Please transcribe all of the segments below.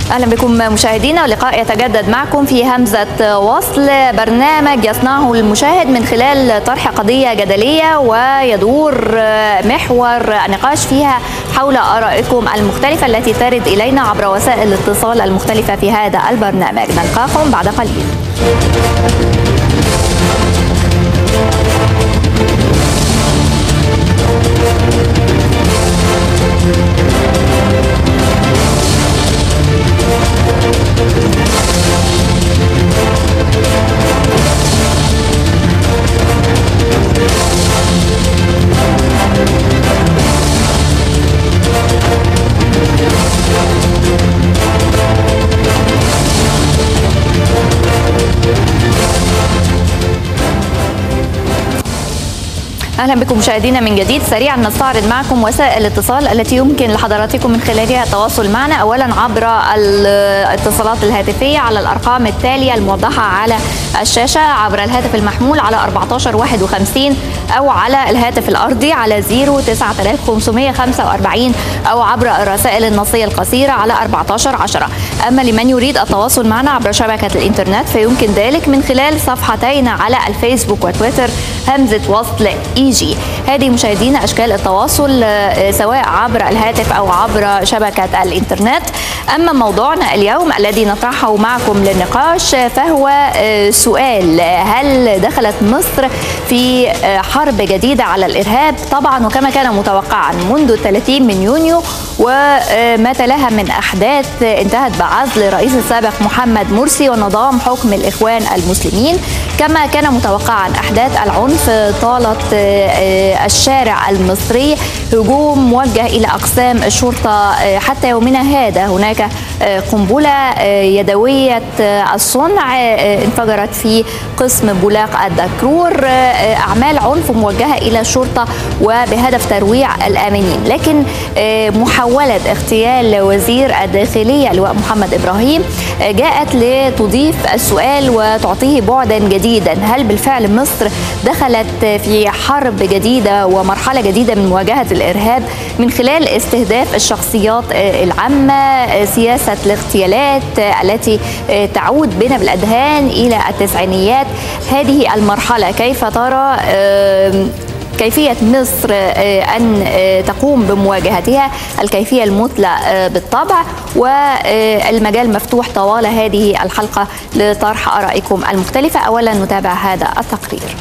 اهلا بكم مشاهدينا ولقاء يتجدد معكم في همزه وصل برنامج يصنعه المشاهد من خلال طرح قضيه جدليه ويدور محور النقاش فيها حول ارائكم المختلفه التي ترد الينا عبر وسائل الاتصال المختلفه في هذا البرنامج نلقاكم بعد قليل اهلا بكم مشاهدينا من جديد سريعا نستعرض معكم وسائل الاتصال التي يمكن لحضراتكم من خلالها التواصل معنا اولا عبر الاتصالات الهاتفيه على الارقام التاليه الموضحه على الشاشه عبر الهاتف المحمول على 1451 او على الهاتف الارضي على 09545 او عبر الرسائل النصيه القصيره على 1410 اما لمن يريد التواصل معنا عبر شبكه الانترنت فيمكن ذلك من خلال صفحتين على الفيسبوك وتويتر همزه وصل اي جي هذه مشاهدينا اشكال التواصل سواء عبر الهاتف او عبر شبكه الانترنت اما موضوعنا اليوم الذي نطرحه معكم للنقاش فهو سؤال هل دخلت مصر في حرب جديده على الارهاب طبعا وكما كان متوقعا منذ 30 من يونيو وما تلاها من احداث انتهت بعزل الرئيس السابق محمد مرسي ونظام حكم الاخوان المسلمين كما كان متوقعا احداث العنف طالت الشارع المصري هجوم موجه الى اقسام الشرطه حتى يومنا هذا هناك قنبله يدويه الصنع انفجرت في قسم بولاق الدكرور اعمال عنف موجهه الى الشرطه وبهدف ترويع الامنين لكن محاوله اغتيال وزير الداخليه اللواء محمد ابراهيم جاءت لتضيف السؤال وتعطيه بعدا جديدا هل بالفعل مصر دخلت في حرب جديده ومرحله جديده من مواجهه الارهاب من خلال استهداف الشخصيات العامه سياسه الاغتيالات التي تعود بنا بالاذهان الى التسعينيات هذه المرحله كيف ترى كيفية مصر أن تقوم بمواجهتها الكيفية المثلى بالطبع والمجال مفتوح طوال هذه الحلقة لطرح آرائكم المختلفة أولا نتابع هذا التقرير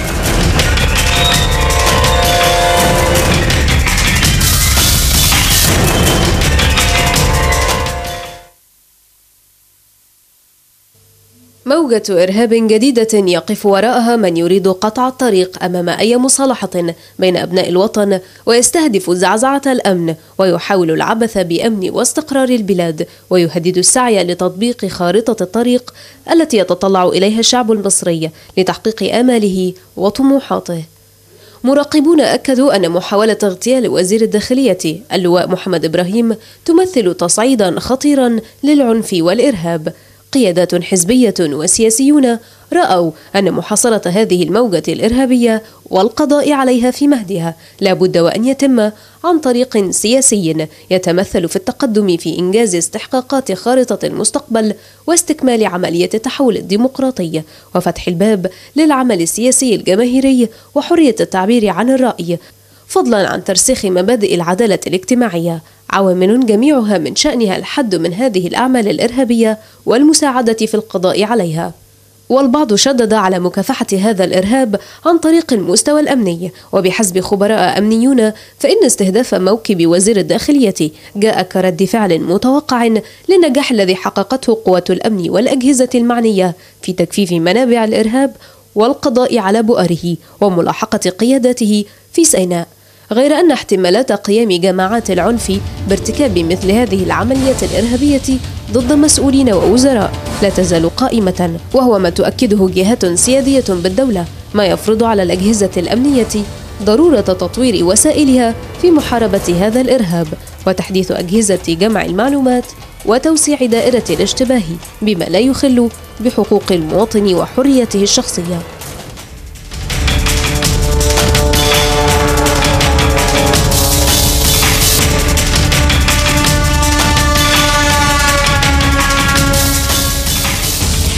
موجة إرهاب جديدة يقف وراءها من يريد قطع الطريق أمام أي مصالحة بين أبناء الوطن ويستهدف زعزعة الأمن ويحاول العبث بأمن واستقرار البلاد ويهدد السعي لتطبيق خارطة الطريق التي يتطلع إليها الشعب المصري لتحقيق آماله وطموحاته. مراقبون أكدوا أن محاولة اغتيال وزير الداخلية اللواء محمد إبراهيم تمثل تصعيدا خطيرا للعنف والإرهاب قيادات حزبية وسياسيون رأوا أن محاصرة هذه الموجة الإرهابية والقضاء عليها في مهدها لا بد وأن يتم عن طريق سياسي يتمثل في التقدم في إنجاز استحقاقات خارطة المستقبل واستكمال عملية التحول الديمقراطي وفتح الباب للعمل السياسي الجماهيري وحرية التعبير عن الرأي فضلا عن ترسيخ مبادئ العدالة الاجتماعية عوامل جميعها من شأنها الحد من هذه الأعمال الإرهابية والمساعدة في القضاء عليها. والبعض شدد على مكافحة هذا الإرهاب عن طريق المستوى الأمني وبحسب خبراء أمنيون فإن استهداف موكب وزير الداخلية جاء كرد فعل متوقع للنجاح الذي حققته قوات الأمن والأجهزة المعنية في تكفيف منابع الإرهاب والقضاء على بؤره وملاحقة قياداته في سيناء غير أن احتمالات قيام جماعات العنف بارتكاب مثل هذه العمليات الإرهابية ضد مسؤولين ووزراء لا تزال قائمة وهو ما تؤكده جهات سيادية بالدولة ما يفرض على الأجهزة الأمنية ضرورة تطوير وسائلها في محاربة هذا الإرهاب وتحديث أجهزة جمع المعلومات وتوسيع دائرة الاشتباه بما لا يخل بحقوق المواطن وحريته الشخصيه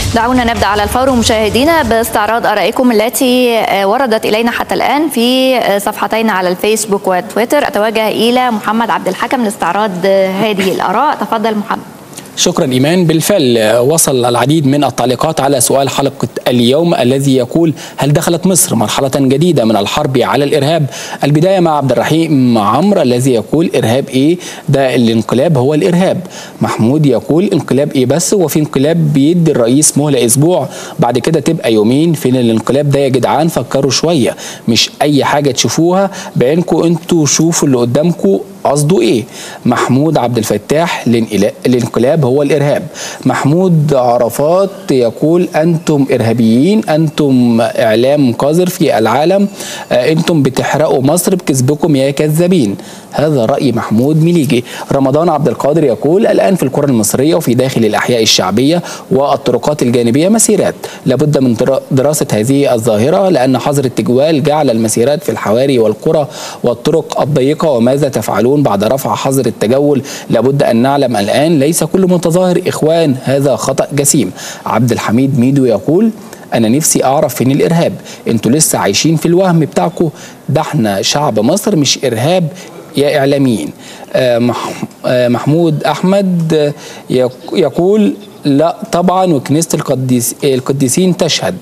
دعونا نبدا على الفور مشاهدينا باستعراض ارائكم التي وردت الينا حتى الان في صفحتين على الفيسبوك وتويتر اتوجه الى محمد عبد الحكم لاستعراض هذه الاراء تفضل محمد شكرا ايمان بالفعل وصل العديد من التعليقات على سؤال حلقه اليوم الذي يقول هل دخلت مصر مرحله جديده من الحرب على الارهاب؟ البدايه مع عبد الرحيم عمرو الذي يقول ارهاب ايه؟ ده الانقلاب هو الارهاب. محمود يقول انقلاب ايه بس؟ هو في انقلاب بيدي الرئيس مهله اسبوع بعد كده تبقى يومين فين الانقلاب ده يا جدعان فكروا شويه مش اي حاجه تشوفوها بعينكم انتوا شوفوا اللي قدامكم قصده ايه محمود عبد الفتاح الانقلاب هو الارهاب محمود عرفات يقول انتم ارهابيين انتم اعلام قذر في العالم انتم بتحرقوا مصر بكذبكم يا كذابين هذا راي محمود مليجي رمضان عبد القادر يقول الان في القرى المصريه وفي داخل الاحياء الشعبيه والطرقات الجانبيه مسيرات لابد من دراسه هذه الظاهره لان حظر التجوال جعل المسيرات في الحواري والقرى والطرق الضيقه وماذا تفعلون بعد رفع حظر التجول لابد ان نعلم الان ليس كل متظاهر اخوان هذا خطا جسيم عبد الحميد ميدو يقول انا نفسي اعرف فين الارهاب انتوا لسه عايشين في الوهم بتاعكم ده احنا شعب مصر مش ارهاب يا اعلاميين محمود احمد يقول لا طبعا وكنيسه القديس القديسين تشهد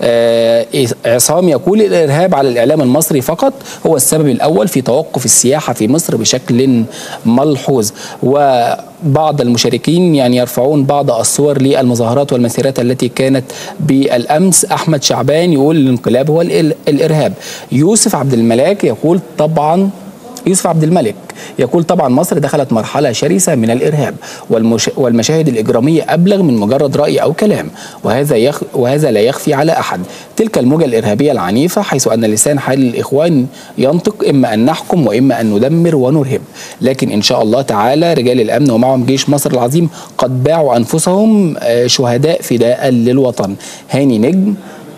عصام يقول الارهاب على الاعلام المصري فقط هو السبب الاول في توقف السياحه في مصر بشكل ملحوظ وبعض المشاركين يعني يرفعون بعض الصور للمظاهرات والمسيرات التي كانت بالامس احمد شعبان يقول الانقلاب هو الارهاب يوسف عبد الملاك يقول طبعا يوسف عبد الملك يقول طبعا مصر دخلت مرحلة شرسة من الإرهاب والمش... والمشاهد الإجرامية أبلغ من مجرد رأي أو كلام وهذا يخ... وهذا لا يخفي على أحد تلك الموجة الإرهابية العنيفة حيث أن لسان حال الإخوان ينطق إما أن نحكم وإما أن ندمر ونرهب لكن إن شاء الله تعالى رجال الأمن ومعهم جيش مصر العظيم قد باعوا أنفسهم شهداء فداء للوطن هاني نجم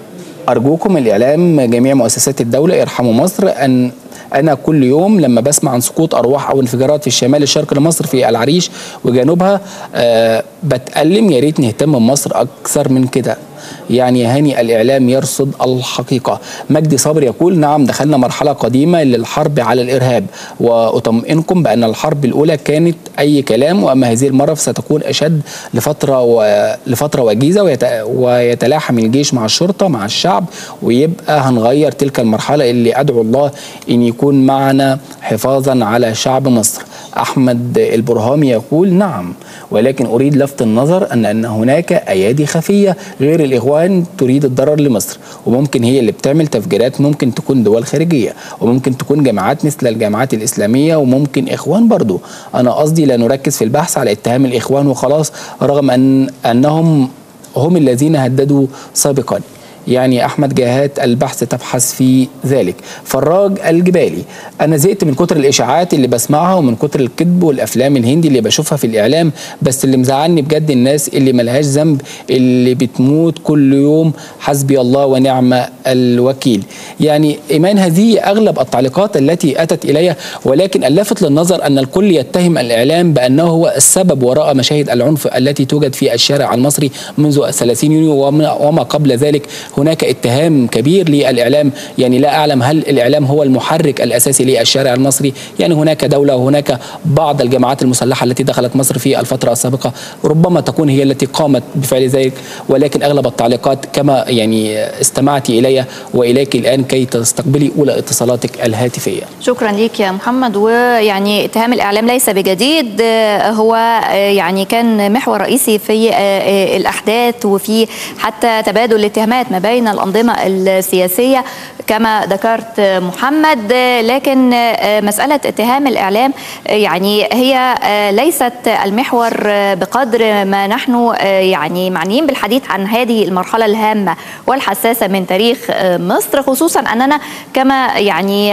أرجوكم الإعلام جميع مؤسسات الدولة ارحموا مصر أن انا كل يوم لما بسمع عن سقوط ارواح او انفجارات في الشمال الشرقي لمصر في العريش وجنوبها أه بتألم يا ريت نهتم بمصر اكثر من كده يعني هاني الإعلام يرصد الحقيقة مجدي صابر يقول نعم دخلنا مرحلة قديمة للحرب على الإرهاب وأطمئنكم بأن الحرب الأولى كانت أي كلام وأما هذه المرة ستكون أشد لفترة و... لفترة وجيزة ويت... ويتلاحم الجيش مع الشرطة مع الشعب ويبقى هنغير تلك المرحلة اللي أدعو الله أن يكون معنا حفاظا على شعب مصر أحمد البرهامي يقول نعم ولكن أريد لفت النظر أن أن هناك أيادي خفية غير الإخوان تريد الضرر لمصر وممكن هي اللي بتعمل تفجيرات ممكن تكون دول خارجية وممكن تكون جماعات مثل الجماعات الإسلامية وممكن إخوان برضو أنا قصدي لا نركز في البحث على اتهام الإخوان وخلاص رغم أن أنهم هم الذين هددوا سابقا يعني احمد جهات البحث تبحث في ذلك فراج الجبالي انا زهقت من كتر الاشاعات اللي بسمعها ومن كتر الكذب والافلام الهندي اللي بشوفها في الاعلام بس اللي مزعلني بجد الناس اللي ملهاش ذنب اللي بتموت كل يوم حسبي الله ونعم الوكيل يعني ايمان هذه اغلب التعليقات التي اتت الي ولكن اللافت للنظر ان الكل يتهم الاعلام بانه هو السبب وراء مشاهد العنف التي توجد في الشارع المصري منذ 30 يونيو وما قبل ذلك هناك اتهام كبير للاعلام يعني لا اعلم هل الاعلام هو المحرك الاساسي للشارع المصري يعني هناك دوله وهناك بعض الجماعات المسلحه التي دخلت مصر في الفتره السابقه ربما تكون هي التي قامت بفعل ذلك ولكن اغلب التعليقات كما يعني استمعت الي واليك الان كي تستقبلي اولى اتصالاتك الهاتفيه شكرا لك يا محمد ويعني اتهام الاعلام ليس بجديد هو يعني كان محور رئيسي في الاحداث وفي حتى تبادل الاتهامات ما بين الانظمه السياسيه كما ذكرت محمد لكن مساله اتهام الاعلام يعني هي ليست المحور بقدر ما نحن يعني معنيين بالحديث عن هذه المرحله الهامه والحساسه من تاريخ مصر خصوصا اننا كما يعني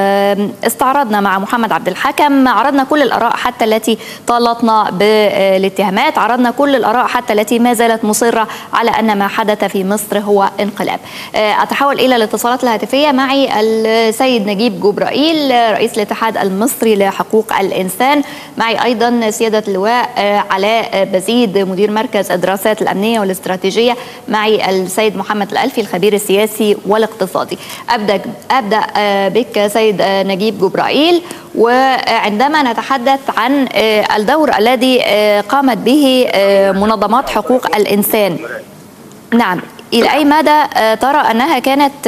استعرضنا مع محمد عبد الحكم عرضنا كل الاراء حتى التي طالتنا بالاتهامات عرضنا كل الاراء حتى التي ما زالت مصره على ان ما حدث في مصر هو انقلاب اتحول الى الاتصالات الهاتفيه الهاتفيه معي السيد نجيب جبرائيل رئيس الاتحاد المصري لحقوق الانسان معي ايضا سياده اللواء علاء بزيد مدير مركز الدراسات الامنيه والاستراتيجيه معي السيد محمد الالفي الخبير السياسي والاقتصادي ابدا ابدا بك سيد نجيب جبرائيل وعندما نتحدث عن الدور الذي قامت به منظمات حقوق الانسان نعم الى اي مدى ترى انها كانت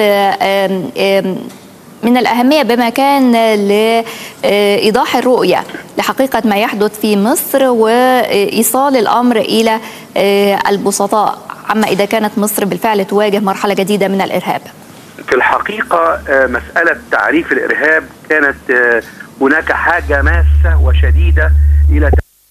من الاهميه بما كان لايضاح الرؤيه لحقيقه ما يحدث في مصر وايصال الامر الى البسطاء عما اذا كانت مصر بالفعل تواجه مرحله جديده من الارهاب في الحقيقه مساله تعريف الارهاب كانت هناك حاجه ماسه وشديده الى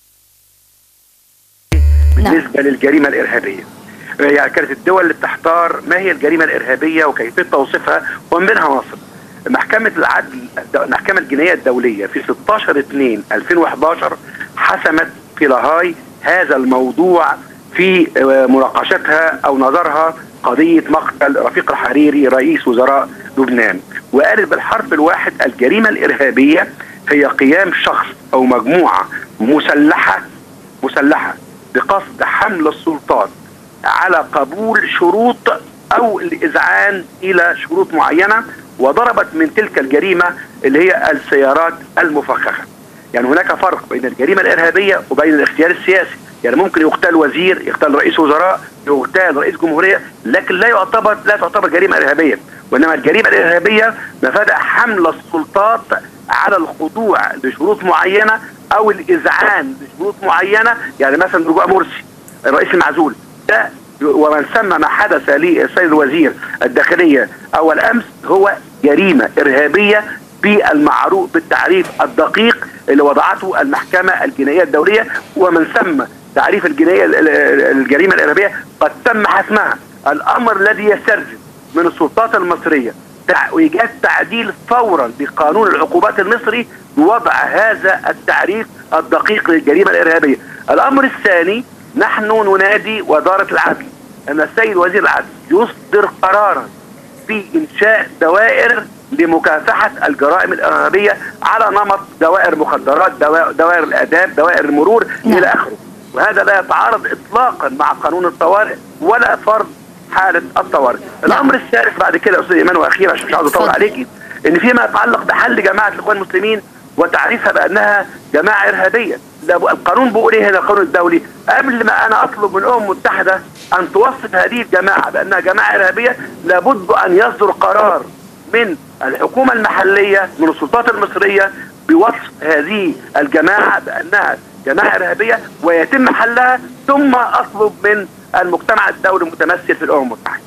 بالنسبه نعم. للجريمه الارهابيه يعني كانت الدول اللي بتحتار ما هي الجريمه الارهابيه وكيفيه توصيفها ومن بينها مصر. محكمه العدل المحكمه الجنائيه الدوليه في 16 2 2011 حسمت في لاهاي هذا الموضوع في مناقشتها او نظرها قضيه مقتل رفيق الحريري رئيس وزراء لبنان وقالت بالحرف الواحد الجريمه الارهابيه هي قيام شخص او مجموعه مسلحه مسلحه بقصد حمل السلطات على قبول شروط او الاذعان الى شروط معينه وضربت من تلك الجريمه اللي هي السيارات المفخخه. يعني هناك فرق بين الجريمه الارهابيه وبين الاختيار السياسي، يعني ممكن يغتال وزير، يغتال رئيس وزراء، يغتال رئيس جمهوريه، لكن لا يعتبر لا تعتبر جريمه ارهابيه، وانما الجريمه الارهابيه مفاد حمل السلطات على الخضوع لشروط معينه او الاذعان لشروط معينه، يعني مثلا رجوع مرسي الرئيس المعزول ده ومن ثم ما حدث للسيد الوزير الداخليه اول امس هو جريمه ارهابيه بالمعروف بالتعريف الدقيق اللي وضعته المحكمه الجنائيه الدوليه ومن ثم تعريف الجنائيه الجريمه الارهابيه قد تم حسمها الامر الذي يستلزم من السلطات المصريه ايجاد تعديل فورا بقانون العقوبات المصري بوضع هذا التعريف الدقيق للجريمه الارهابيه. الامر الثاني نحن ننادي وزارة العدل أن السيد وزير العدل يصدر قرارا في إنشاء دوائر لمكافحة الجرائم الإرهابية على نمط دوائر مخدرات دوائر الآداب دوائر المرور نعم. إلى آخره وهذا لا يتعارض إطلاقا مع قانون الطوارئ ولا فرض حالة الطوارئ نعم. الأمر الثالث بعد كده أستاذ إيمان وأخيرا عشان مش عاوز أطول عليكي إن فيما يتعلق بحل جماعة الإخوان المسلمين وتعريفها بأنها جماعة إرهابية القانون بيقول ايه هنا القانون الدولي قبل ما انا اطلب من الامم المتحده ان توصف هذه الجماعه بانها جماعه ارهابيه لابد ان يصدر قرار من الحكومه المحليه من السلطات المصريه بوصف هذه الجماعه بانها جماعه ارهابيه ويتم حلها ثم اطلب من المجتمع الدولي المتمثل في الامم المتحده.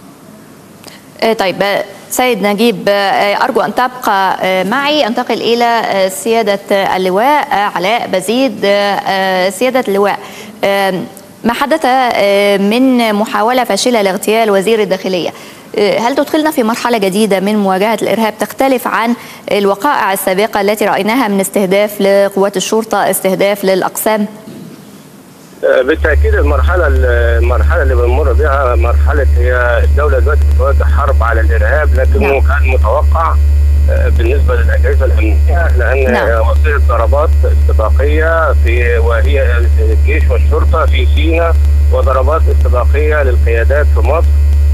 طيب سيد نجيب أرجو أن تبقى معي أنتقل إلى سيادة اللواء علاء بزيد سيادة اللواء ما حدث من محاولة فاشلة لاغتيال وزير الداخلية هل تدخلنا في مرحلة جديدة من مواجهة الإرهاب تختلف عن الوقائع السابقة التي رأيناها من استهداف لقوات الشرطة استهداف للأقسام؟ بالتاكيد المرحله المرحله اللي بنمر بها مرحله هي الدوله دلوقتي بتواجه حرب على الارهاب لكنه نعم. كان متوقع بالنسبه للاجهزه الامنيه لان نعم. وسيله ضربات استباقيه في وهي الجيش والشرطه في سيناء وضربات استباقيه للقيادات في مصر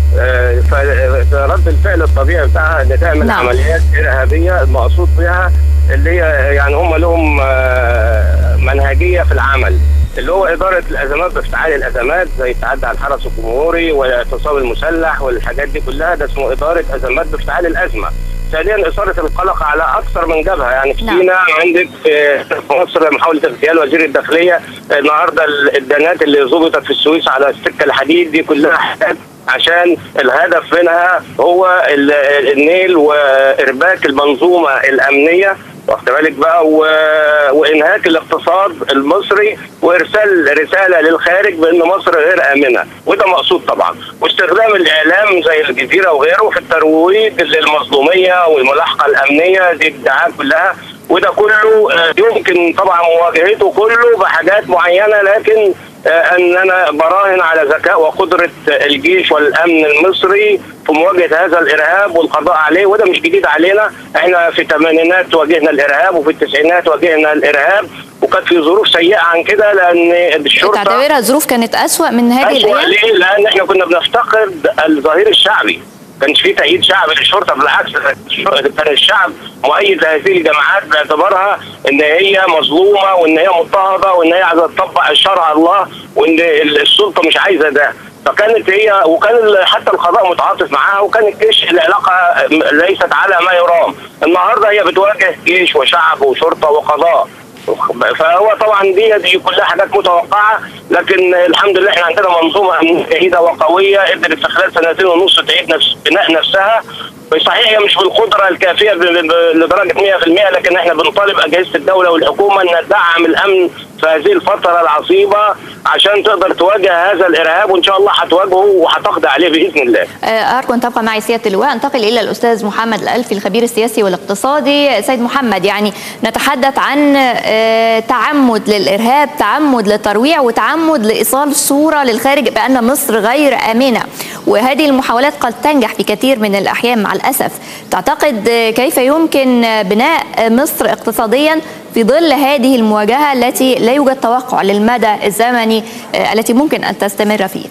فرد الفعل الطبيعي بتاعها ان تعمل نعم. عمليات ارهابيه المقصود بها اللي هي يعني هم لهم منهجيه في العمل اللي هو اداره الازمات بافتعال الازمات زي التعدي على الحرس الجمهوري والاعتصام المسلح والحاجات دي كلها ده اسمه اداره ازمات بافتعال الازمه. ثانيا اثاره القلق على اكثر من جبهه يعني في سينا عندك في مصر محاوله اغتيال وزير الداخليه النهارده الدانات اللي ظبطت في السويس على السكه الحديد دي كلها حاجات عشان الهدف منها هو النيل وارباك المنظومه الامنيه واخد بالك بقى و... وانهاك الاقتصاد المصري وارسال رساله للخارج بان مصر غير امنه وده مقصود طبعا واستخدام الاعلام زي الجزيره وغيره في الترويج للمظلوميه والملاحقه الامنيه دي الادعاءات كلها وده كله يمكن طبعا مواجهته كله بحاجات معينه لكن ان انا براهن على ذكاء وقدره الجيش والامن المصري في مواجهه هذا الارهاب والقضاء عليه وده مش جديد علينا احنا في الثمانينات واجهنا الارهاب وفي التسعينات واجهنا الارهاب وكانت في ظروف سيئه عن كده لان الشرطه تعتبرها الظروف كانت اسوأ من هذه أسوأ الايام ليه؟ لان احنا كنا بنفتقد الظهير الشعبي كانش في تأييد شعبي للشرطه بالعكس كان الشعب مؤيد لهذه الجماعات باعتبارها ان هي مظلومه وان هي مضطهده وان هي عايزه تطبق شرع الله وان السلطه مش عايزه ده فكانت هي وكان حتى القضاء متعاطف معاها وكان الجيش العلاقه ليست على ما يرام النهارده هي بتواجه جيش وشعب وشرطه وقضاء فهو طبعا دي دي كلها حاجات متوقعه لكن الحمد لله احنا عندنا منظومه امنيه جيده وقويه قدرت في خلال سنتين ونص تعيد نفس بناء نفسها صحيح هي مش بالقدره الكافيه ب- ب- لدرجه 100% لكن احنا بنطالب اجهزه الدوله والحكومه ان تدعم الامن في هذه الفتره العصيبه عشان تقدر تواجه هذا الارهاب وان شاء الله هتواجهه وهتقضي عليه باذن الله. آه، أرجو أن تبقى معي سيادة اللواء انتقل إلى الأستاذ محمد الألفي الخبير السياسي والاقتصادي سيد محمد يعني نتحدث عن آه، تعمد للإرهاب تعمد للترويع وتعمد لإيصال صورة للخارج بأن مصر غير آمنة وهذه المحاولات قد تنجح في كثير من الأحيان مع الأسف تعتقد آه، كيف يمكن آه، بناء آه، مصر اقتصاديا في ظل هذه المواجهة التي لا يوجد توقع للمدى الزمني آه، التي ممكن أن تستمر فيه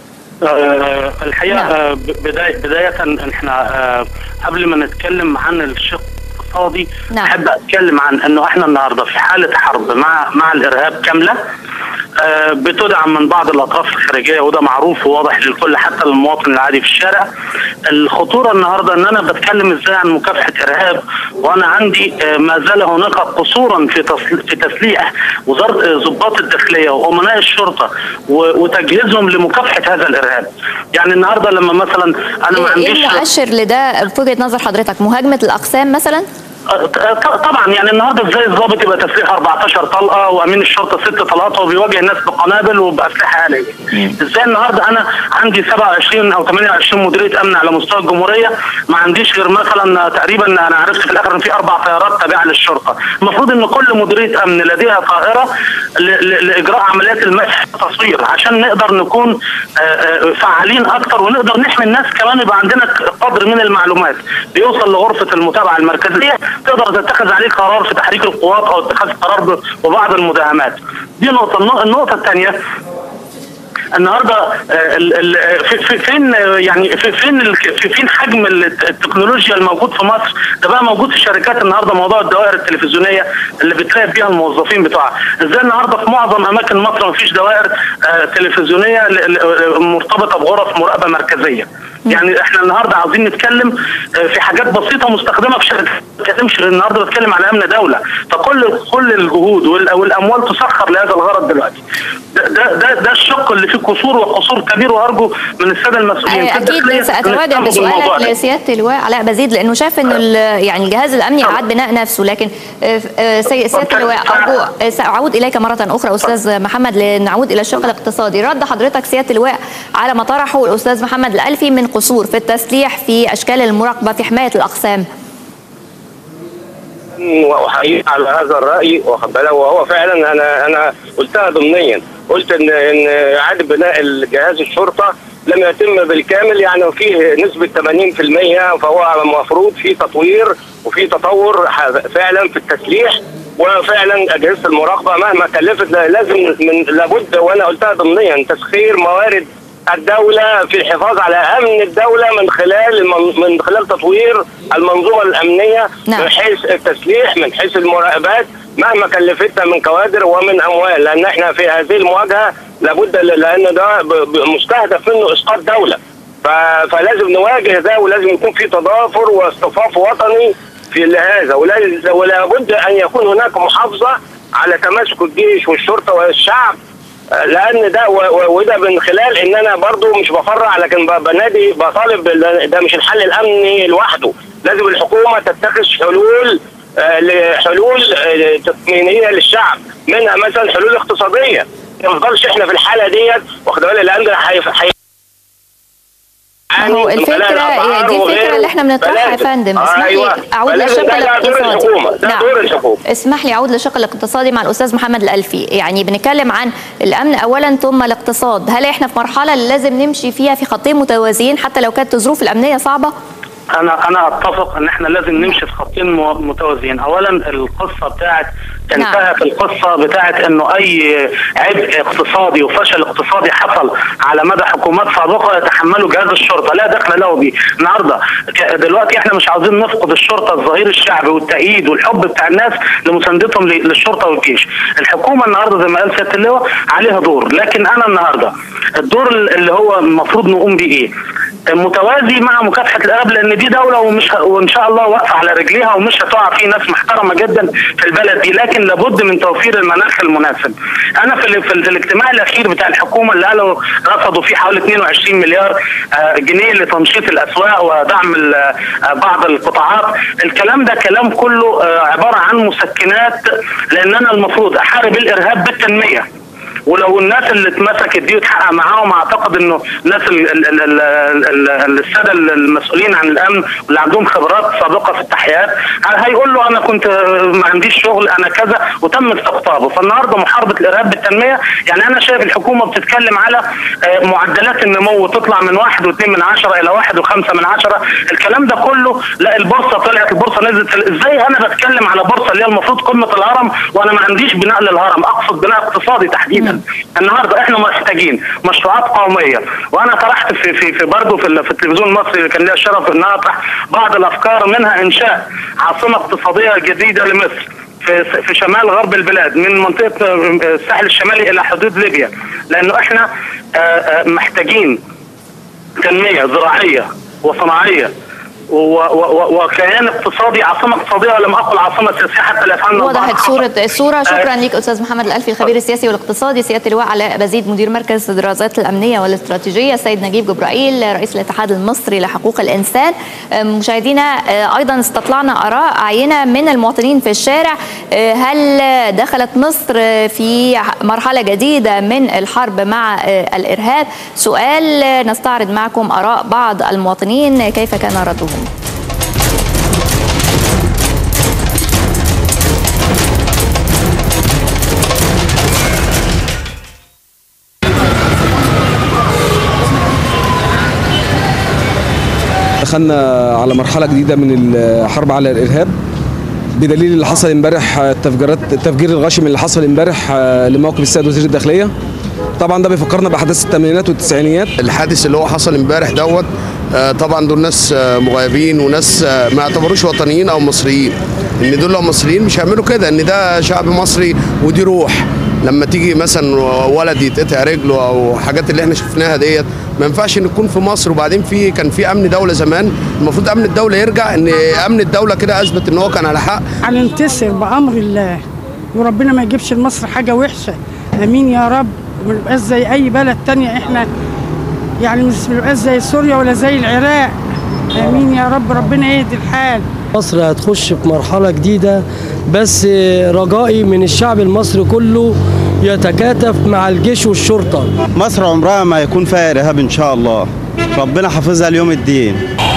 آه، الحقيقه نعم. آه، بدايه بدايه احنا آه، قبل ما نتكلم عن الشق الاقتصادي نعم. احب اتكلم عن انه احنا النهارده في حاله حرب مع مع الارهاب كامله آه، بتدعم من بعض الاطراف الخارجيه وده معروف وواضح للكل حتى للمواطن العادي في الشارع الخطوره النهارده ان انا بتكلم ازاي عن مكافحه ارهاب وانا عندي آه، ما زال هناك قصورا في تصل- في تسليح وزاره آه، ضباط الداخليه وامناء الشرطه و- وتجهيزهم لمكافحه هذا الارهاب يعني النهارده لما مثلا انا ما ايه عنديش المؤشر لده في وجهه نظر حضرتك مهاجمه الاقسام مثلا ط- طبعا يعني النهارده ازاي الضابط يبقى تسليح 14 طلقه وامين الشرطه ست طلقات وبيواجه الناس بقنابل وباسلحه اليه. ازاي النهارده انا عندي 27 او 28 مديريه امن على مستوى الجمهوريه ما عنديش غير مثلا تقريبا انا عرفت في الاخر ان في اربع طيارات تابعه للشرطه. المفروض ان كل مديريه امن لديها طائره ل- ل- لاجراء عمليات المسح والتصوير عشان نقدر نكون آه، آه، فعالين اكتر ونقدر نحمي الناس كمان يبقى عندنا قدر من المعلومات بيوصل لغرفه المتابعه المركزيه تقدر تتخذ عليه قرار في تحريك القوات او اتخاذ قرار ب- ببعض المداهمات. دي نقطه، النق- النقطه الثانيه النهارده آه، ال- ال- في- في- فين آه، يعني في- فين ال- في- فين حجم ال- التكنولوجيا الموجود في مصر ده بقى موجود في الشركات النهارده موضوع الدوائر التلفزيونيه اللي بتراقب بيها الموظفين بتوعها ازاي النهارده في معظم اماكن مصر ما فيش دوائر آه، تلفزيونيه ل- ل- مرتبطه بغرف مراقبه مركزيه يعني احنا النهارده عاوزين نتكلم آه، في حاجات بسيطه مستخدمه في شركات ما بتكلمش غير النهارده بتكلم على امن دوله فكل كل الجهود وال- والاموال تسخر لهذا الغرض دلوقتي ده ده ده, ده الشق اللي فيه قصور وقصور كبير وارجو من الساده المسؤولين في الداخلية اكيد ساتوجه إن يهتموا بالموضوع بسؤالك ده. لسياده اللواء علاء بزيد لانه شاف انه ال- يعني الجهاز الامني طبعا. اعاد بناء نفسه لكن آه، آه، سي- سياده طبعا. اللواء ارجو آه، ساعود اليك مره اخرى استاذ محمد لنعود الى الشق الاقتصادي رد حضرتك سياده اللواء على ما طرحه الاستاذ محمد الالفي من قصور في التسليح في اشكال المراقبه في حمايه الاقسام واحييه على هذا الراي واخد بالك وهو فعلا انا انا قلتها ضمنيا قلت ان ان اعاده بناء الجهاز الشرطه لم يتم بالكامل يعني فيه نسبه 80% فهو المفروض في تطوير وفي تطور ح- فعلا في التسليح وفعلا اجهزه المراقبه مهما كلفت لا- لازم من لابد وانا قلتها ضمنيا تسخير موارد الدولة في الحفاظ على أمن الدولة من خلال المن- من خلال تطوير المنظومة الأمنية نعم. من حيث التسليح من حيث المراقبات مهما كلفتنا من كوادر ومن أموال لأن احنا في هذه المواجهة لابد ل- لأن ده ب- ب- مستهدف منه إسقاط دولة ف- فلازم نواجه ده ولازم يكون في تضافر واصطفاف وطني في هذا ولا- ولابد أن يكون هناك محافظة على تماسك الجيش والشرطة والشعب لان ده و- و- وده من خلال ان انا برضو مش بفرع لكن ب- بنادي بطالب بال- ده مش الحل الامني لوحده لازم الحكومه تتخذ حلول آه، لحلول آه، تطمينيه للشعب منها مثلا حلول اقتصاديه ما نفضلش احنا في الحاله ديت واخد بالك لان ده هيف- هي- بتعاني هو من الفكرة غلاء الأسعار هي دي الفكرة وغيره. اللي احنا بنطرحها يا فلازم- فندم اسمح لي أيوة. أعود فلازم للشق ده- ده دور الاقتصادي الحكومة ده دور الحكومة اسمح لي أعود للشق الاقتصادي مع الأستاذ محمد الألفي يعني بنتكلم عن الأمن أولا ثم الاقتصاد هل احنا في مرحلة اللي لازم نمشي فيها في خطين متوازيين حتى لو كانت الظروف الأمنية صعبة؟ انا انا اتفق ان احنا لازم نمشي في خطين مو- متوازيين اولا القصه بتاعت تنتهى في القصه بتاعت انه اي عبء اقتصادي وفشل اقتصادي حصل على مدى حكومات سابقه يتحمله جهاز الشرطه لا دخل له به النهارده ك- دلوقتي احنا مش عاوزين نفقد الشرطه الظهير الشعبي والتأييد والحب بتاع الناس لمساندتهم ل- للشرطه والجيش الحكومه النهارده زي ما قال سياده اللواء عليها دور لكن انا النهارده الدور اللي هو المفروض نقوم بيه ايه متوازي مع مكافحه الارهاب لان دي دوله ومش ه... وان شاء الله واقفه على رجليها ومش هتقع في ناس محترمه جدا في البلد دي لكن لابد من توفير المناخ المناسب. انا في, ال... في, ال... في الاجتماع الاخير بتاع الحكومه اللي قالوا رصدوا فيه حوالي 22 مليار آه، جنيه لتنشيط الاسواق ودعم ال... آه، بعض القطاعات، الكلام ده كلام كله آه، عباره عن مسكنات لان انا المفروض احارب الارهاب بالتنميه. ولو الناس اللي اتمسكت دي واتحقق معاهم اعتقد انه الناس ال ال ال ال ال ال الساده المسؤولين عن الامن واللي عندهم خبرات سابقه في التحقيقات هيقول له انا كنت ما عنديش شغل انا كذا وتم استقطابه فالنهارده محاربه الارهاب بالتنميه يعني انا شايف الحكومه بتتكلم على آه، معدلات النمو تطلع من واحد واثنين من عشرة الى واحد وخمسة من عشرة الكلام ده كله لا البورصه طلعت البورصه نزلت ازاي انا بتكلم على بورصه اللي هي المفروض قمه الهرم وانا ما عنديش بناء للهرم اقصد بناء اقتصادي تحديدا النهارده احنا محتاجين مشروعات قوميه وانا طرحت في في في برضه في, ال- في التلفزيون المصري اللي كان ليا الشرف ان أنا اطرح بعض الافكار منها انشاء عاصمه اقتصاديه جديده لمصر في في شمال غرب البلاد من منطقه الساحل الشمالي الى حدود ليبيا لانه احنا آه، آه، محتاجين تنميه زراعيه وصناعيه و- و- و- وكيان اقتصادي عاصمه اقتصاديه ولم اقل عاصمه سياسيه حتى لا يفهمنا وضحت البعض صورة خطأ. الصورة شكرا آه، لك أستاذ محمد الألفي الخبير السياسي والاقتصادي سيادة اللواء علاء بزيد مدير مركز الدراسات الأمنية والاستراتيجية السيد نجيب جبرائيل رئيس الاتحاد المصري لحقوق الإنسان آه، مشاهدينا آه، أيضا استطلعنا آراء عينة من المواطنين في الشارع آه، هل دخلت مصر آه، في مرحلة جديدة من الحرب مع آه، الإرهاب سؤال آه، نستعرض معكم آراء بعض المواطنين كيف كان ردهم دخلنا على مرحلة جديدة من الحرب على الإرهاب بدليل اللي حصل امبارح التفجيرات التفجير الغاشم اللي حصل امبارح لموقف السيد وزير الداخلية طبعا ده بيفكرنا بأحداث الثمانينات والتسعينيات الحادث اللي هو حصل امبارح دوت آه، طبعا دول ناس آه، مغيبين وناس آه، ما يعتبروش وطنيين او مصريين ان دول لو مصريين مش هيعملوا كده ان ده شعب مصري ودي روح لما تيجي مثلا ولد يتقطع رجله او حاجات اللي احنا شفناها ديت ما ينفعش نكون في مصر وبعدين في كان في امن دوله زمان المفروض امن الدوله يرجع ان امن الدوله كده اثبت ان هو كان على حق هننتصر بامر الله وربنا ما يجيبش لمصر حاجه وحشه امين يا رب وما نبقاش زي اي بلد تانية احنا يعني مش نبقاش زي سوريا ولا زي العراق امين يا رب ربنا يهدي الحال مصر هتخش في مرحلة جديدة بس رجائي من الشعب المصري كله يتكاتف مع الجيش والشرطة مصر عمرها ما يكون فيها ارهاب ان شاء الله ربنا حافظها ليوم الدين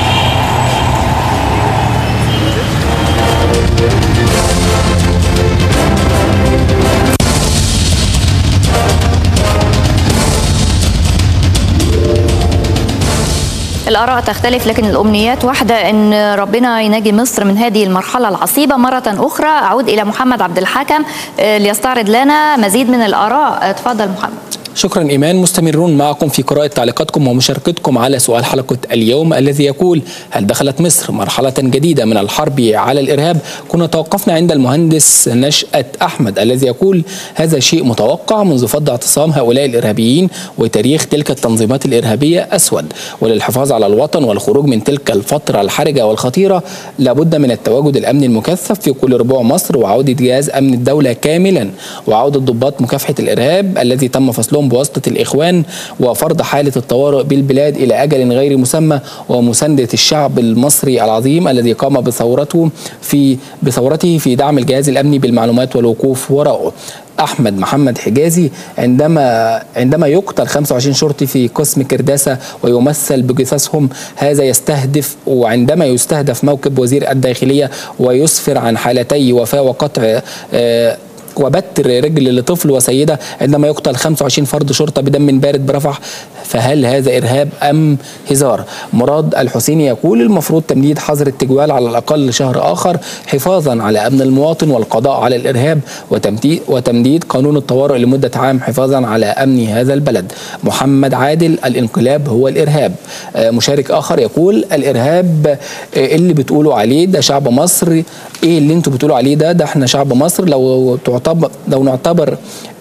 الآراء تختلف لكن الأمنيات واحدة أن ربنا ينجي مصر من هذه المرحلة العصيبة مرة أخرى أعود إلى محمد عبد الحكم آه، ليستعرض لنا مزيد من الآراء آه، تفضل محمد شكرا إيمان مستمرون معكم في قراءة تعليقاتكم ومشاركتكم على سؤال حلقة اليوم الذي يقول هل دخلت مصر مرحلة جديدة من الحرب على الإرهاب كنا توقفنا عند المهندس نشأة أحمد الذي يقول هذا شيء متوقع منذ فض اعتصام هؤلاء الإرهابيين وتاريخ تلك التنظيمات الإرهابية أسود وللحفاظ على الوطن والخروج من تلك الفترة الحرجة والخطيرة لابد من التواجد الأمني المكثف في كل ربوع مصر وعودة جهاز أمن الدولة كاملا وعودة ضباط مكافحة الإرهاب الذي تم فصلهم بواسطة الإخوان وفرض حالة الطوارئ بالبلاد إلى أجل غير مسمى ومساندة الشعب المصري العظيم الذي قام بثورته في بثورته في دعم الجهاز الأمني بالمعلومات والوقوف وراءه احمد محمد حجازي عندما عندما يقتل 25 شرطي في قسم كرداسه ويمثل بجثثهم هذا يستهدف وعندما يستهدف موكب وزير الداخليه ويسفر عن حالتي وفاه وقطع آه وبتر رجل لطفل وسيده عندما يقتل 25 فرد شرطه بدم بارد برفح فهل هذا ارهاب ام هزار؟ مراد الحسيني يقول المفروض تمديد حظر التجوال على الاقل شهر اخر حفاظا على امن المواطن والقضاء على الارهاب وتمديد وتمديد قانون الطوارئ لمده عام حفاظا على امن هذا البلد. محمد عادل الانقلاب هو الارهاب. مشارك اخر يقول الارهاب اللي بتقولوا عليه ده شعب مصر ايه اللي انتوا بتقولوا عليه ده ده احنا شعب مصر لو تعتبر لو نعتبر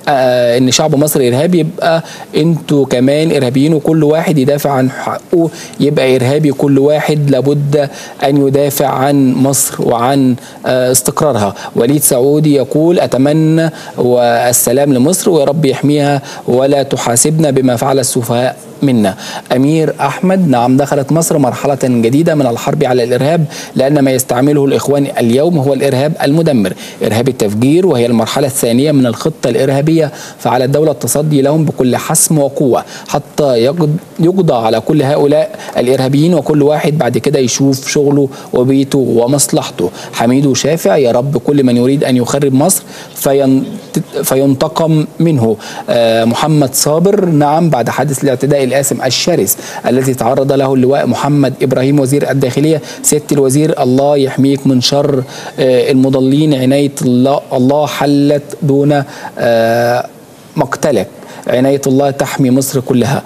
آه ان شعب مصر ارهابي يبقى انتوا كمان ارهابيين وكل واحد يدافع عن حقه يبقى ارهابي كل واحد لابد ان يدافع عن مصر وعن آه استقرارها وليد سعودي يقول اتمنى والسلام لمصر ويا رب يحميها ولا تحاسبنا بما فعل السفهاء منا أمير أحمد نعم دخلت مصر مرحلة جديدة من الحرب على الإرهاب لأن ما يستعمله الإخوان اليوم هو الإرهاب المدمر إرهاب التفجير وهي المرحلة الثانية من الخطة الإرهابية فعلى الدولة التصدي لهم بكل حسم وقوة حتى يقضى على كل هؤلاء الإرهابيين وكل واحد بعد كده يشوف شغله وبيته ومصلحته حميد شافع يا رب كل من يريد أن يخرب مصر فين فينتقم منه آه محمد صابر نعم بعد حادث الاعتداء الآثم الشرس الذي تعرض له اللواء محمد إبراهيم وزير الداخلية سيادة الوزير الله يحميك من شر آه المضلين عناية الله, الله حلت دون آه مقتلك عناية الله تحمي مصر كلها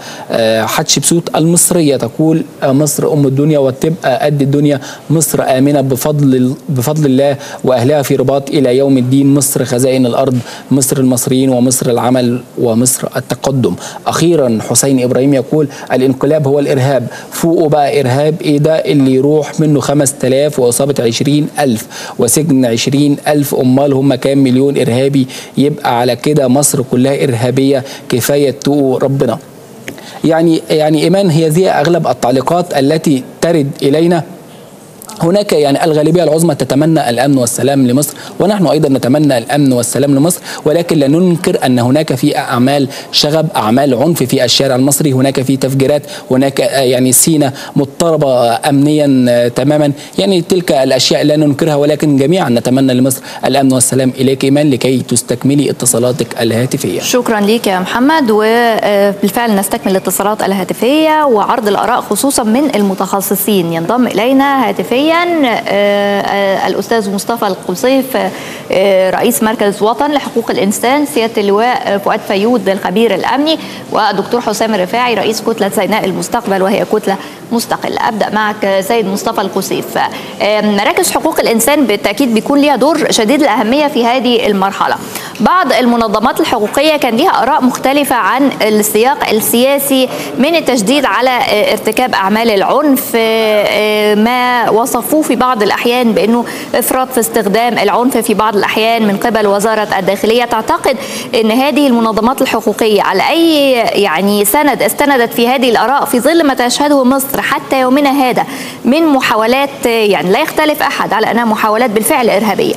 حتشبسوت المصرية تقول مصر أم الدنيا وتبقى قد الدنيا مصر آمنة بفضل بفضل الله وأهلها في رباط إلى يوم الدين مصر خزائن الأرض مصر المصريين ومصر العمل ومصر التقدم أخيرا حسين إبراهيم يقول الانقلاب هو الإرهاب فوقه بقى إرهاب إيه ده اللي يروح منه 5000 وإصابة 20000 وسجن 20000 أمال هم كام مليون إرهابي يبقى على كده مصر كلها إرهابية كفايه تقوا ربنا يعني يعني ايمان هي ذي اغلب التعليقات التي ترد الينا هناك يعني الغالبية العظمى تتمنى الأمن والسلام لمصر ونحن أيضا نتمنى الأمن والسلام لمصر ولكن لا ننكر أن هناك في أعمال شغب أعمال عنف في الشارع المصري هناك في تفجيرات هناك يعني سينا مضطربة أمنيا تماما يعني تلك الأشياء لا ننكرها ولكن جميعا نتمنى لمصر الأمن والسلام إليك إيمان لكي تستكملي اتصالاتك الهاتفية شكرا لك يا محمد وبالفعل نستكمل الاتصالات الهاتفية وعرض الآراء خصوصا من المتخصصين ينضم إلينا هاتفيا الاستاذ مصطفى القصيف رئيس مركز وطن لحقوق الانسان سياده اللواء فؤاد فيود الخبير الامني ودكتور حسام الرفاعي رئيس كتله سيناء المستقبل وهي كتله مستقله ابدا معك سيد مصطفى القصيف مراكز حقوق الانسان بالتاكيد بيكون ليها دور شديد الاهميه في هذه المرحله بعض المنظمات الحقوقيه كان ليها اراء مختلفه عن السياق السياسي من التشديد على ارتكاب اعمال العنف ما وصفوه في بعض الأحيان بأنه إفراط في استخدام العنف في بعض الأحيان من قبل وزارة الداخلية تعتقد أن هذه المنظمات الحقوقية على أي يعني سند استندت في هذه الآراء في ظل ما تشهده مصر حتى يومنا هذا من محاولات يعني لا يختلف أحد على أنها محاولات بالفعل إرهابية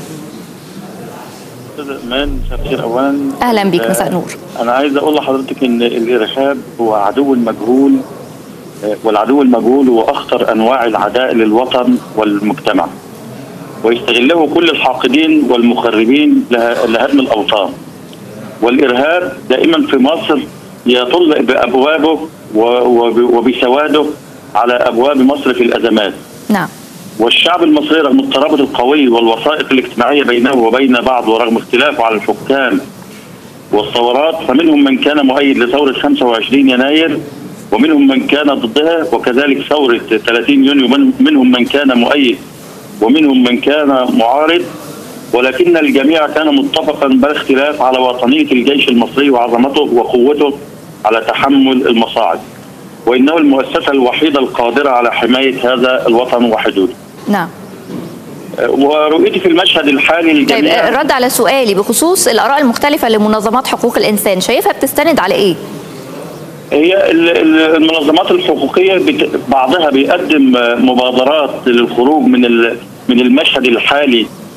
امان مساء الخير اولا اهلا بك مساء النور انا عايز اقول لحضرتك ان الارهاب هو عدو المجهول والعدو المجهول هو اخطر انواع العداء للوطن والمجتمع ويستغله كل الحاقدين والمخربين لهدم الاوطان والارهاب دائما في مصر يطل بابوابه وبسواده على ابواب مصر في الازمات نعم والشعب المصري رغم الترابط القوي والوسائط الاجتماعيه بينه وبين بعض ورغم اختلافه على الحكام والثورات فمنهم من كان مؤيد لثوره 25 يناير ومنهم من كان ضدها وكذلك ثورة 30 يونيو منهم من كان مؤيد ومنهم من كان معارض ولكن الجميع كان متفقا بلا اختلاف على وطنية الجيش المصري وعظمته وقوته على تحمل المصاعب وإنه المؤسسة الوحيدة القادرة على حماية هذا الوطن وحدوده نعم ورؤيتي في المشهد الحالي الجميع طيب الرد على سؤالي بخصوص الآراء المختلفة لمنظمات حقوق الإنسان شايفها بتستند على إيه؟ هي المنظمات الحقوقيه بعضها بيقدم مبادرات للخروج من من المشهد الحالي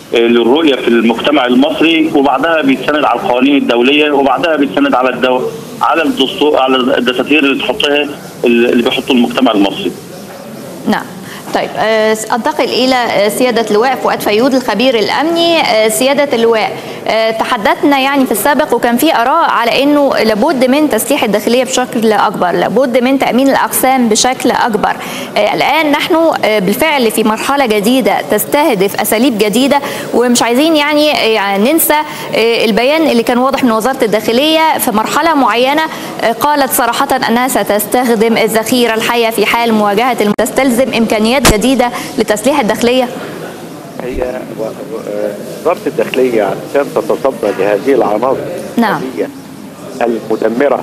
آه، للرؤيه في المجتمع المصري وبعدها بيتسند على القوانين الدوليه وبعدها بيتسند على الدو... على الدستور على الدساتير اللي تحطها اللي بيحطه المجتمع المصري. نعم طيب آه، انتقل الى آه، سياده اللواء فؤاد فيود الخبير الامني آه، سياده اللواء آه، تحدثنا يعني في السابق وكان في اراء على انه لابد من تسليح الداخليه بشكل اكبر لابد من تامين الاقسام بشكل اكبر آه، الان نحن آه، بالفعل في مرحله جديده تستهدف اساليب جديده ومش عايزين يعني آه، يعني ننسى آه، البيان اللي كان واضح من وزاره الداخليه في مرحله معينه آه، قالت صراحه انها ستستخدم الذخيره الحيه في حال مواجهه الم- تستلزم امكانيات جديده لتسليح الداخليه هي و- و- آه، وزاره الداخليه علشان تتصدى لهذه العناصر نعم الإرهابية المدمره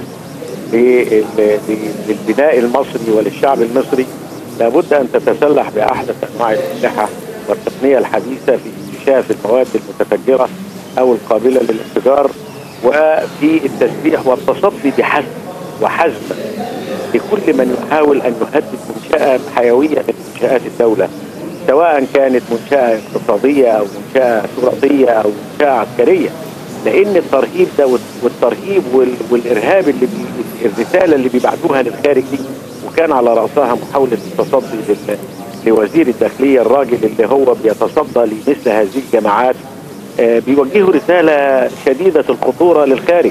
لل- لل- للبناء المصري وللشعب المصري لابد ان تتسلح باحدث انواع الاسلحه والتقنيه الحديثه في اكتشاف المواد المتفجره او القابله للانفجار وفي التسليح والتصدي بحزم وحزم لكل من يحاول ان يهدد منشاه حيويه من منشات الدوله سواء كانت منشاه اقتصاديه او منشاه شرطيه او منشاه عسكريه لان الترهيب ده وال- والترهيب وال- والارهاب اللي بي الرساله اللي بيبعتوها للخارج دي وكان على راسها محاوله التصدي لل- لوزير الداخليه الراجل اللي هو بيتصدى لمثل هذه الجماعات آه، بيوجهوا رساله شديده الخطوره للخارج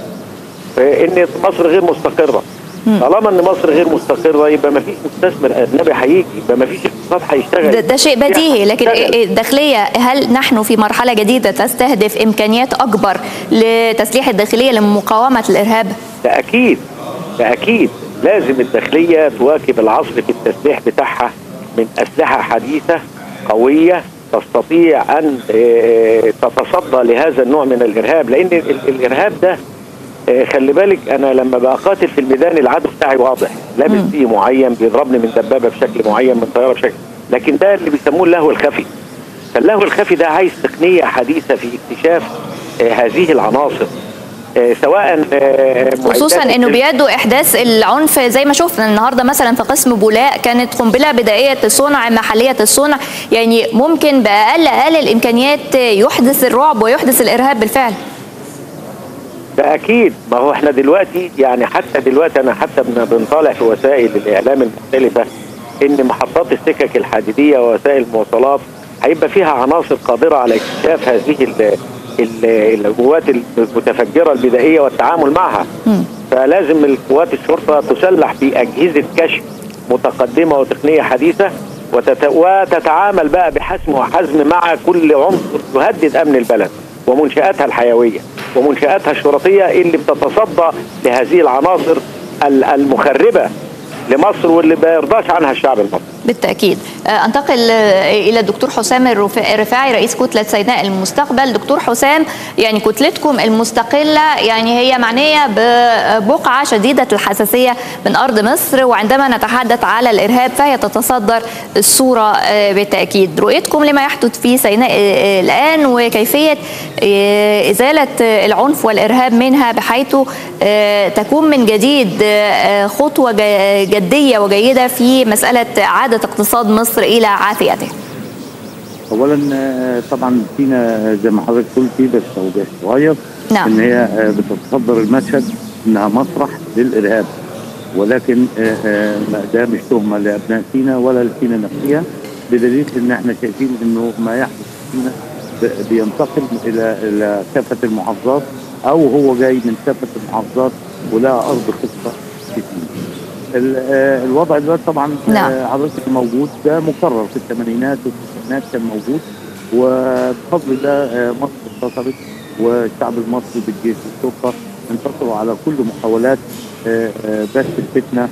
ان مصر غير مستقره طالما ان مصر غير مستقره يبقى ما فيش مستثمر اجنبي هيجي يبقى ما فيش اقتصاد هيشتغل ده, ده شيء بديهي لكن الداخليه هل نحن في مرحله جديده تستهدف امكانيات اكبر لتسليح الداخليه لمقاومه الارهاب ده اكيد ده اكيد لازم الداخليه تواكب العصر في التسليح بتاعها من اسلحه حديثه قويه تستطيع ان آه، تتصدى لهذا النوع من الارهاب لان ال- الارهاب ده آه، خلي بالك انا لما بقاتل في الميدان العدو بتاعي واضح لابس فيه معين بيضربني من دبابه بشكل معين من طياره بشكل لكن ده اللي بيسموه اللهو الخفي فاللهو الخفي ده عايز تقنيه حديثه في اكتشاف آه، هذه العناصر آه، سواء آه، خصوصا معدات انه السلم- بيدوا احداث العنف زي ما شفنا النهارده مثلا في قسم بولاق كانت قنبله بدائيه الصنع محليه الصنع يعني ممكن باقل اقل الامكانيات يحدث الرعب ويحدث الارهاب بالفعل ده اكيد ما هو احنا دلوقتي يعني حتى دلوقتي انا حتى بن- بنطالع في وسائل الاعلام المختلفه ان محطات السكك الحديديه ووسائل المواصلات هيبقى فيها عناصر قادره على اكتشاف هذه ال- ال- القوات المتفجره البدائيه والتعامل معها فلازم القوات الشرطه تسلح باجهزه كشف متقدمه وتقنيه حديثه وتت... وتتعامل بقى بحسم وحزم مع كل عنصر يهدد امن البلد ومنشاتها الحيويه ومنشاتها الشرطيه اللي بتتصدى لهذه العناصر ال- المخربه لمصر واللي ما يرضاش عنها الشعب المصري بالتاكيد آه، انتقل آه، الى الدكتور حسام الرفا- الرفاعي رئيس كتله سيناء المستقبل دكتور حسام يعني كتلتكم المستقله يعني هي معنيه ببقعه شديده الحساسيه من ارض مصر وعندما نتحدث على الارهاب فهي تتصدر الصوره آه، بالتاكيد رؤيتكم لما يحدث في سيناء آه، الان وكيفيه آه، ازاله آه، العنف والارهاب منها بحيث آه، تكون من جديد آه، خطوه ج- جديه وجيده في مساله عاده اقتصاد مصر الى عافيته اولا آه، طبعا فينا زي ما حضرتك قلتي بس توضيح صغير نعم. ان هي آه، بتتصدر المشهد انها مسرح للارهاب ولكن آه، آه، ما- ده مش تهمه لابناء سينا ولا لسينا نفسها بدليل ان احنا شايفين انه ما يحدث في سينا ب- بينتقل الى الى كافه المحافظات او هو جاي من كافه المحافظات ولها ارض خصبه في سينا. ال- آه، الوضع دلوقتي طبعا نعم. آه، حضرتك موجود ده مكرر في الثمانينات والتسعينات كان موجود وبفضل الله آه، مصر انتصرت والشعب المصري بالجيش والشرطه انتصروا على كل محاولات آه، آه، بث الفتنه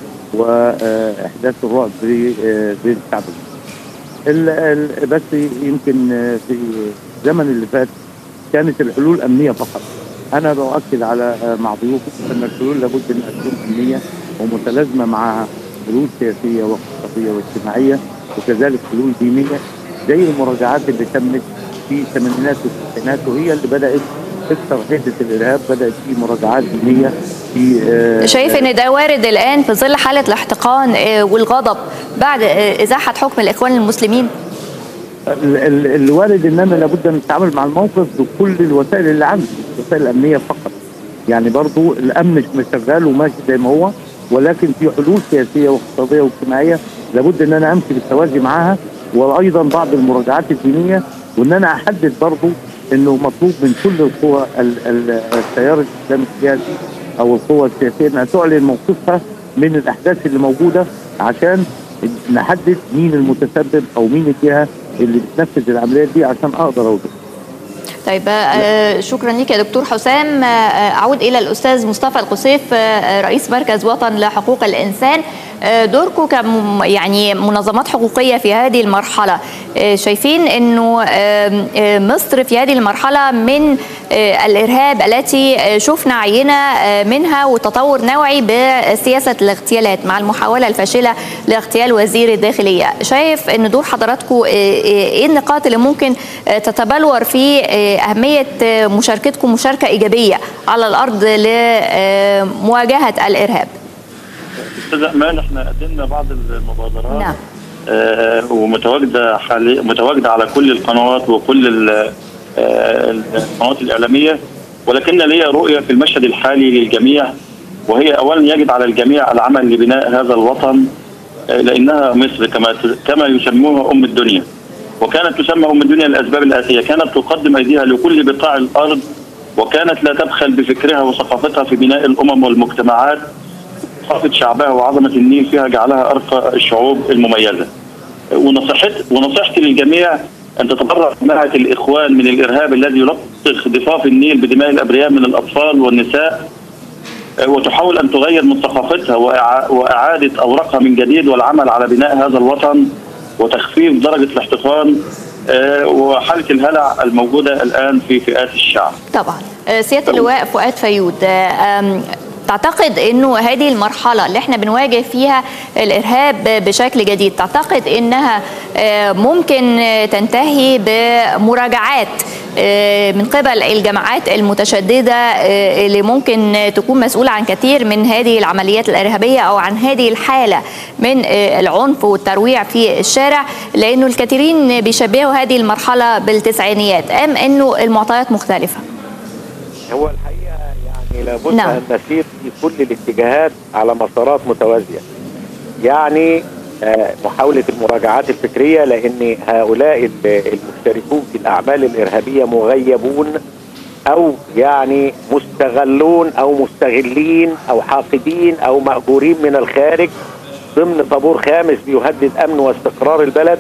واحداث الرعب ب- آه، بين الشعب المصري. ال- ال- بس يمكن آه، في الزمن اللي فات كانت الحلول امنيه فقط. انا باؤكد على آه، مع ضيوفي ان الحلول لابد انها تكون امنيه ومتلازمه معها حلول سياسيه واقتصاديه واجتماعيه وكذلك حلول دينيه زي المراجعات اللي تمت في الثمانينات والتسعينات وهي اللي بدات تكسر حده الارهاب بدات في مراجعات دينيه في آه، شايف ان ده وارد الان في ظل حاله الاحتقان آه، والغضب بعد آه، ازاحه حكم الاخوان المسلمين ال- ال- الوارد ان انا لابد ان اتعامل مع الموقف بكل الوسائل اللي عندي الوسائل الامنيه فقط يعني برضو الامن مش شغال وماشي زي ما هو ولكن في حلول سياسيه واقتصاديه واجتماعيه لابد ان انا امشي بالتوازي معاها وايضا بعض المراجعات الدينيه وان انا احدد برضو انه مطلوب من كل القوى ال- ال- التيار الاسلامي السياسي او القوى السياسيه انها تعلن موقفها من الاحداث اللي موجوده عشان نحدد مين المتسبب او مين الجهه اللي بتنفذ العمليات دي عشان اقدر اوجد طيب آه، شكرا لك يا دكتور حسام آه، اعود الى الاستاذ مصطفى القصيف آه، رئيس مركز وطن لحقوق الانسان آه، دوركم كم يعني منظمات حقوقيه في هذه المرحله آه، شايفين انه آه، آه، مصر في هذه المرحله من آه، الارهاب التي آه، شفنا عينه آه، منها وتطور نوعي بسياسه الاغتيالات مع المحاوله الفاشله لاغتيال وزير الداخليه شايف ان دور حضراتكم آه، آه، ايه النقاط اللي ممكن آه، تتبلور في آه، اهميه آه، مشاركتكم مشاركه ايجابيه على الارض لمواجهه الارهاب استاذ امان احنا قدمنا بعض المبادرات نعم آه، ومتواجده حاليا متواجده على كل القنوات وكل ال- آه، القنوات الاعلاميه ولكن لي رؤيه في المشهد الحالي للجميع وهي اولا يجب على الجميع العمل لبناء هذا الوطن آه، لانها مصر كما كما يسموها ام الدنيا وكانت تسمى ام الدنيا للاسباب الاتيه كانت تقدم ايديها لكل بقاع الارض وكانت لا تبخل بفكرها وثقافتها في بناء الامم والمجتمعات ثقافه شعبها وعظمه النيل فيها جعلها ارقى الشعوب المميزه. ونصيحت ونصيحتي للجميع ان تتبرع جماعه الاخوان من الارهاب الذي يلطخ ضفاف النيل بدماء الابرياء من الاطفال والنساء وتحاول ان تغير من ثقافتها وإعا- واعاده اوراقها من جديد والعمل على بناء هذا الوطن وتخفيف درجه الاحتقان آه، وحاله الهلع الموجوده الان في فئات الشعب. طبعا آه، سياده اللواء فؤاد فيود آه، آم، تعتقد انه هذه المرحله اللي احنا بنواجه فيها الارهاب بشكل جديد تعتقد انها آه، ممكن آه، تنتهي بمراجعات آه، من قبل الجماعات المتشدده آه، اللي ممكن آه، تكون مسؤوله عن كثير من هذه العمليات الارهابيه او عن هذه الحاله من آه، العنف والترويع في الشارع لانه الكثيرين بيشبهوا هذه المرحله بالتسعينيات ام انه المعطيات مختلفه هو الحقيقه يعني لابد نعم. ان نسير في كل الاتجاهات على مسارات متوازيه. يعني آه، محاوله المراجعات الفكريه لان هؤلاء ال- المشتركون في الاعمال الارهابيه مغيبون او يعني مستغلون او مستغلين او حاقدين او ماجورين من الخارج ضمن طابور خامس بيهدد امن واستقرار البلد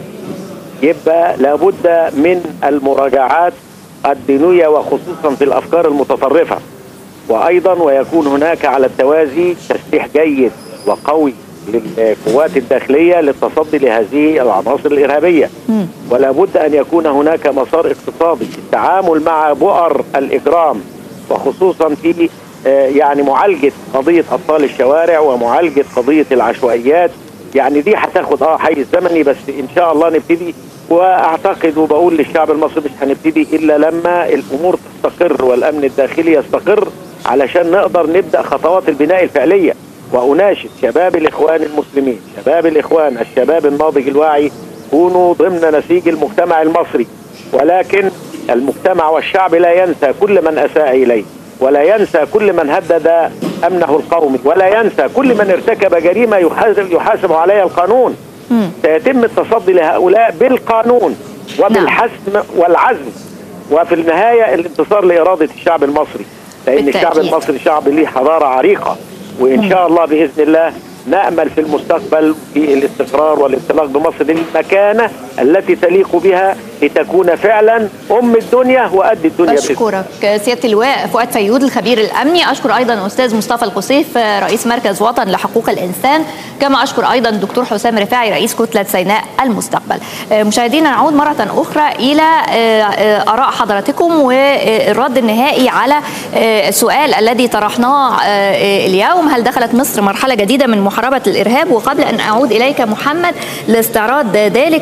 يبقى لابد من المراجعات الدينيه وخصوصا في الافكار المتطرفه وايضا ويكون هناك على التوازي تسليح جيد وقوي للقوات الداخليه للتصدي لهذه العناصر الارهابيه ولا بد ان يكون هناك مسار اقتصادي التعامل مع بؤر الاجرام وخصوصا في آه، يعني معالجه قضيه اطفال الشوارع ومعالجه قضيه العشوائيات يعني دي هتاخد اه حيز زمني بس ان شاء الله نبتدي واعتقد وبقول للشعب المصري مش هنبتدي الا لما الامور تستقر والامن الداخلي يستقر علشان نقدر نبدا خطوات البناء الفعليه واناشد شباب الاخوان المسلمين شباب الاخوان الشباب الناضج الواعي كونوا ضمن نسيج المجتمع المصري ولكن المجتمع والشعب لا ينسى كل من اساء اليه ولا ينسى كل من هدد امنه القومي ولا ينسى كل من ارتكب جريمه يحاسب يحاسب عليها القانون سيتم التصدي لهؤلاء بالقانون وبالحسم والعزم وفي النهايه الانتصار لاراده الشعب المصري لان الشعب بالتأكيد. المصري شعب ليه حضاره عريقه وان شاء الله باذن الله نامل في المستقبل في الاستقرار والانطلاق بمصر للمكانه التي تليق بها لتكون فعلا ام الدنيا وقد الدنيا بإذن الله. أشكرك سيادة اللواء فؤاد فيود الخبير الأمني أشكر أيضا أستاذ مصطفى القصيف رئيس مركز وطن لحقوق الإنسان كما أشكر أيضا الدكتور حسام رفاعي رئيس كتلة سيناء المستقبل مشاهدينا نعود مرة أخرى إلى آراء حضراتكم والرد النهائي على السؤال الذي طرحناه اليوم هل دخلت مصر مرحلة جديدة من محاربة الإرهاب وقبل أن أعود إليك محمد لاستعراض ذلك أريد أن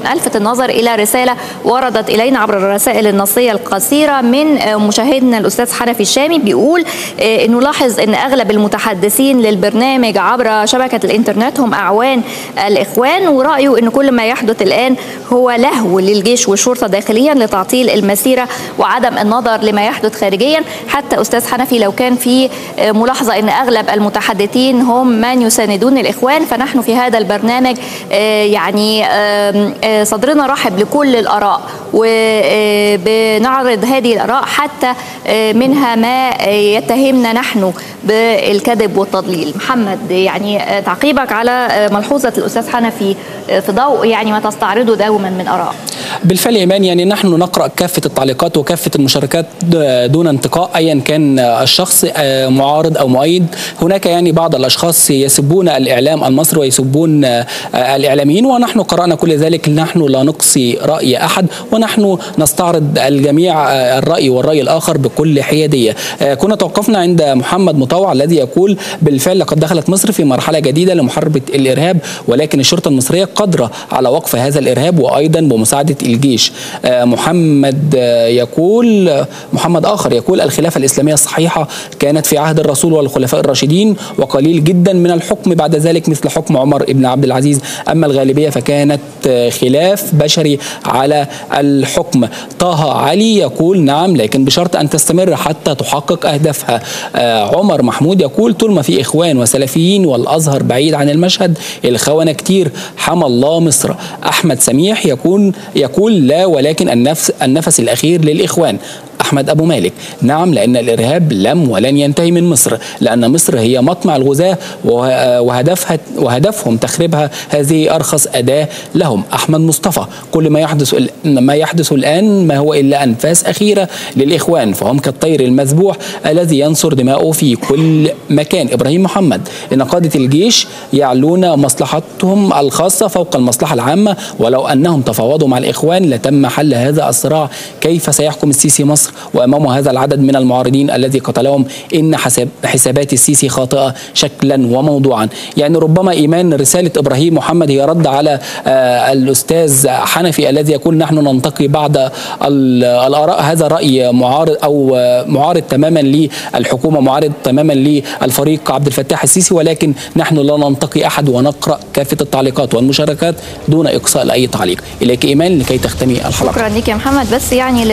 أولا ألفت النظر إلى رسالة وردت إلينا عبر الرسائل النصية القصيرة من مشاهدنا الأستاذ حنفي الشامي بيقول أنه لاحظ أن أغلب المتحدثين للبرنامج عبر شبكة الإنترنت هم أعوان الإخوان ورأيه أن كل ما يحدث الآن هو لهو للجيش والشرطة داخليا لتعطيل المسيرة وعدم النظر لما يحدث خارجيا حتى أستاذ حنفي لو كان في ملاحظة أن أغلب المتحدثين هم من يساندون الإخوان فنحن في هذا البرنامج يعني صدرنا رحب لكل الآراء وبنعرض هذه الآراء حتى منها ما يتهمنا نحن بالكذب والتضليل محمد يعني تعقيبك على ملحوظة الأستاذ حنفي في ضوء يعني ما تستعرضه دوما من آراء بالفعل ايمان يعني نحن نقرا كافه التعليقات وكافه المشاركات دون انتقاء ايا كان الشخص معارض او مؤيد هناك يعني بعض الاشخاص يسبون الاعلام المصري ويسبون الاعلاميين ونحن قرانا كل ذلك نحن لا نقصي راي احد ونحن نستعرض الجميع الراي والراي الاخر بكل حياديه كنا توقفنا عند محمد مطوع الذي يقول بالفعل لقد دخلت مصر في مرحله جديده لمحاربه الارهاب ولكن الشرطه المصريه قادره على وقف هذا الارهاب وايضا بمساعده الجيش محمد يقول محمد آخر يقول الخلافة الإسلامية الصحيحة كانت في عهد الرسول والخلفاء الراشدين وقليل جدا من الحكم بعد ذلك مثل حكم عمر بن عبد العزيز أما الغالبية فكانت خلاف بشري على الحكم طه علي يقول نعم لكن بشرط أن تستمر حتى تحقق أهدافها عمر محمود يقول طول ما في إخوان وسلفيين والأزهر بعيد عن المشهد الخونة كتير حمى الله مصر أحمد سميح يكون يقول لا ولكن النفس النفس الأخير للإخوان أحمد أبو مالك نعم لأن الإرهاب لم ولن ينتهي من مصر لأن مصر هي مطمع الغزاة وهدفها وهدفهم تخريبها هذه أرخص أداة لهم أحمد مصطفى كل ما يحدث ما يحدث الآن ما هو إلا أنفاس أخيرة للإخوان فهم كالطير المذبوح الذي ينصر دماؤه في كل مكان إبراهيم محمد إن قادة الجيش يعلون مصلحتهم الخاصة فوق المصلحة العامة ولو أنهم تفاوضوا مع الإخوان لتم حل هذا الصراع كيف سيحكم السيسي مصر وامامه هذا العدد من المعارضين الذي قتلهم ان حساب حسابات السيسي خاطئه شكلا وموضوعا يعني ربما ايمان رساله ابراهيم محمد هي رد على آه الاستاذ حنفي الذي يقول نحن ننتقي بعض الاراء هذا راي معارض او معارض تماما للحكومه معارض تماما للفريق عبد الفتاح السيسي ولكن نحن لا ننتقي احد ونقرا كافه التعليقات والمشاركات دون اقصاء لاي تعليق اليك ايمان لكي تختمي الحلقه شكرا لك يا محمد بس يعني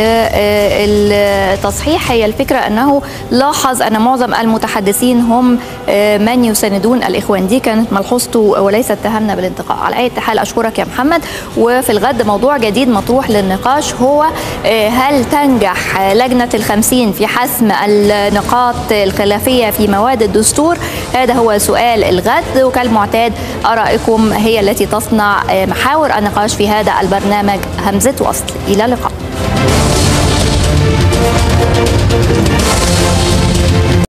التصحيح هي الفكرة أنه لاحظ أن معظم المتحدثين هم من يساندون الإخوان دي كانت ملحوظته وليس اتهامنا بالانتقاء على أي حال أشكرك يا محمد وفي الغد موضوع جديد مطروح للنقاش هو هل تنجح لجنة الخمسين في حسم النقاط الخلافية في مواد الدستور هذا هو سؤال الغد وكالمعتاد آرائكم هي التي تصنع محاور النقاش في هذا البرنامج همزة وصل إلى اللقاء